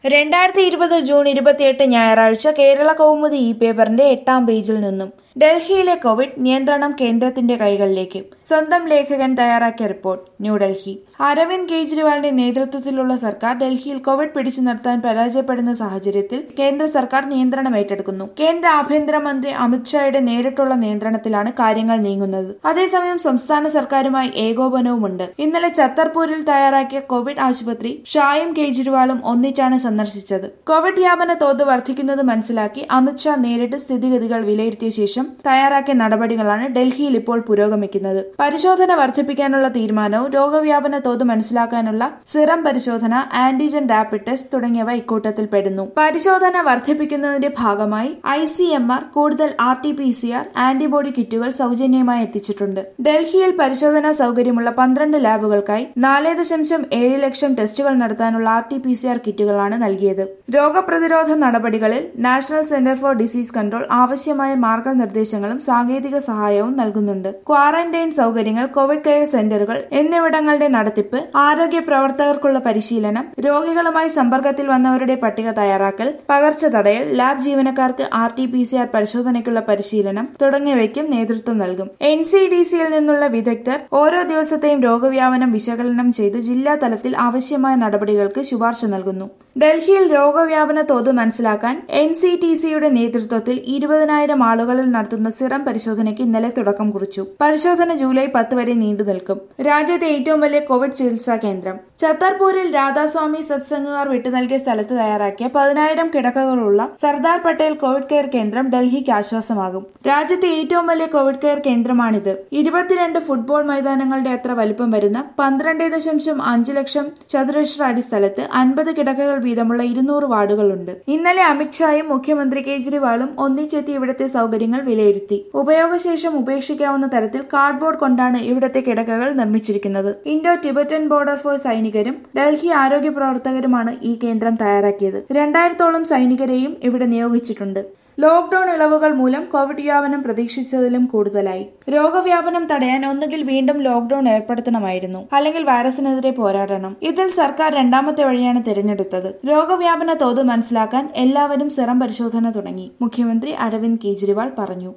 രണ്ടായിരത്തി ഇരുപത് ജൂൺ ഇരുപത്തിയെട്ട് ഞായറാഴ്ച കേരള കൗമുദി ഇ പേപ്പറിന്റെ എട്ടാം പേജിൽ നിന്നും ഡൽഹിയിലെ കോവിഡ് നിയന്ത്രണം കേന്ദ്രത്തിന്റെ കൈകളിലേക്ക് സ്വന്തം ലേഖകൻ തയ്യാറാക്കിയ റിപ്പോർട്ട് ന്യൂഡൽഹി അരവിന്ദ് കെജ്രിവാളിന്റെ നേതൃത്വത്തിലുള്ള സർക്കാർ ഡൽഹിയിൽ കോവിഡ് പിടിച്ചു നിർത്താൻ പരാജയപ്പെടുന്ന സാഹചര്യത്തിൽ കേന്ദ്ര സർക്കാർ നിയന്ത്രണം ഏറ്റെടുക്കുന്നു കേന്ദ്ര ആഭ്യന്തരമന്ത്രി അമിത്ഷായുടെ നേരിട്ടുള്ള നിയന്ത്രണത്തിലാണ് കാര്യങ്ങൾ നീങ്ങുന്നത് അതേസമയം സംസ്ഥാന സർക്കാരുമായി ഏകോപനവുമുണ്ട് ഇന്നലെ ഛത്തർപൂരിൽ തയ്യാറാക്കിയ കോവിഡ് ആശുപത്രി ഷായും കെജ്രിവാളും ഒന്നിച്ചാണ് സന്ദർശിച്ചത് കോവിഡ് വ്യാപന തോത് വർദ്ധിക്കുന്നത് മനസ്സിലാക്കി അമിത്ഷാ നേരിട്ട് സ്ഥിതിഗതികൾ വിലയിരുത്തിയ ശേഷം തയ്യാറാക്കിയ നടപടികളാണ് ഡൽഹിയിൽ ഇപ്പോൾ പുരോഗമിക്കുന്നത് പരിശോധന വർദ്ധിപ്പിക്കാനുള്ള തീരുമാനവും രോഗവ്യാപന തോത് മനസ്സിലാക്കാനുള്ള സിറം പരിശോധന ആന്റിജൻ റാപ്പിഡ് ടെസ്റ്റ് തുടങ്ങിയവ ഇക്കൂട്ടത്തിൽ പെടുന്നു പരിശോധന വർദ്ധിപ്പിക്കുന്നതിന്റെ ഭാഗമായി ഐ സി എം ആർ കൂടുതൽ R T P C R antibody കിറ്റുകൾ സൗജന്യമായി എത്തിച്ചിട്ടുണ്ട് ഡൽഹിയിൽ പരിശോധനാ സൗകര്യമുള്ള പന്ത്രണ്ട് ലാബുകൾക്കായി നാല് ദശാംശം ഏഴ് ലക്ഷം ടെസ്റ്റുകൾ നടത്താനുള്ള R T P C R കിറ്റുകളാണ് നൽകിയത് രോഗപ്രതിരോധ നടപടികളിൽ national centre for disease control ആവശ്യമായ മാർഗനിർദ്ദേശങ്ങളും സാങ്കേതിക സഹായവും നൽകുന്നുണ്ട് ക്വാറന്റൈൻ സൗകര്യങ്ങൾ കോവിഡ് കെയർ സെന്ററുകൾ എന്നിവിടങ്ങളുടെ നടത്തിപ്പ് ആരോഗ്യ പ്രവർത്തകർക്കുള്ള പരിശീലനം രോഗികളുമായി സമ്പർക്കത്തിൽ വന്നവരുടെ പട്ടിക തയ്യാറാക്കൽ പകർച്ച തടയൽ ലാബ് ജീവനക്കാർക്ക് R T P C R പരിശോധനയ്ക്കുള്ള പരിശീലനം തുടങ്ങിയവയ്ക്കും നേതൃത്വം നൽകും എൻ സി ഡി സിയിൽ നിന്നുള്ള വിദഗ്ധർ ഓരോ ദിവസത്തെയും രോഗവ്യാപനം വിശകലനം ചെയ്ത് ജില്ലാ തലത്തിൽ ആവശ്യമായ നടപടികൾക്ക് ശുപാർശ നൽകുന്നു ഡൽഹിയിൽ രോഗവ്യാപന തോത് മനസ്സിലാക്കാൻ എൻ സി ടി സിയുടെ നേതൃത്വത്തിൽ ഇരുപതിനായിരം ആളുകളിൽ നടത്തുന്ന സിറം പരിശോധനയ്ക്ക് ഇന്നലെ തുടക്കം കുറിച്ചു പരിശോധന ജൂലൈ പത്ത് വരെ നീണ്ടു നിൽക്കും രാജ്യത്തെ ഏറ്റവും വലിയ കോവിഡ് ചികിത്സാ കേന്ദ്രം ഛത്തർപൂരിൽ രാധാസ്വാമി സത്സംഗുകാർ വിട്ടു നൽകിയ സ്ഥലത്ത് തയ്യാറാക്കിയ പതിനായിരം കിടക്കകളുള്ള സർദാർ പട്ടേൽ കോവിഡ് കെയർ കേന്ദ്രം ഡൽഹിക്ക് ആശ്വാസമാകും രാജ്യത്തെ ഏറ്റവും വലിയ കോവിഡ് കെയർ കേന്ദ്രമാണിത് ഇരുപത്തിരണ്ട് ഫുട്ബോൾ മൈതാനങ്ങളുടെ അത്ര വലിപ്പം വരുന്ന പന്ത്രണ്ട് ദശാംശം അഞ്ച് ലക്ഷം ചതുരശ്ര അടി സ്ഥലത്ത് അൻപത് കിടക്കകൾ വീതമുള്ള ഇരുന്നൂറ് വാർഡുകളുണ്ട് ഇന്നലെ അമിത്ഷായും മുഖ്യമന്ത്രി കേജ്രിവാളും ഒന്നിച്ചെത്തി ഇവിടുത്തെ സൗകര്യങ്ങൾ വിലയിരുത്തി ഉപയോഗശേഷം ഉപേക്ഷിക്കാവുന്ന തരത്തിൽ കാർഡ്ബോർഡ് കൊണ്ടാണ് ഇവിടുത്തെ കിടക്കകൾ നിർമ്മിച്ചിരിക്കുന്നത് ഇൻഡോ ടിബറ്റൻ ബോർഡർ ഫോഴ്സ് സൈനികരും ഡൽഹി ആരോഗ്യ പ്രവർത്തകരുമാണ് ഈ കേന്ദ്രം തയ്യാറാക്കിയത് രണ്ടായിരത്തോളം സൈനികരെയും ഇവിടെ നിയോഗിച്ചിട്ടുണ്ട് ലോക്ഡൌൺ ഇളവുകൾ മൂലം കോവിഡ് വ്യാപനം പ്രതീക്ഷിച്ചതിലും കൂടുതലായി രോഗവ്യാപനം തടയാൻ ഒന്നുകിൽ വീണ്ടും ലോക്ഡൌൺ ഏർപ്പെടുത്തണമായിരുന്നു അല്ലെങ്കിൽ വൈറസിനെതിരെ പോരാടണം ഇതിൽ സർക്കാർ രണ്ടാമത്തെ വഴിയാണ് തിരഞ്ഞെടുത്തത് രോഗവ്യാപന തോത് മനസ്സിലാക്കാൻ എല്ലാവരും സിറം പരിശോധന തുടങ്ങി മുഖ്യമന്ത്രി അരവിന്ദ് കെജ്രിവാൾ പറഞ്ഞു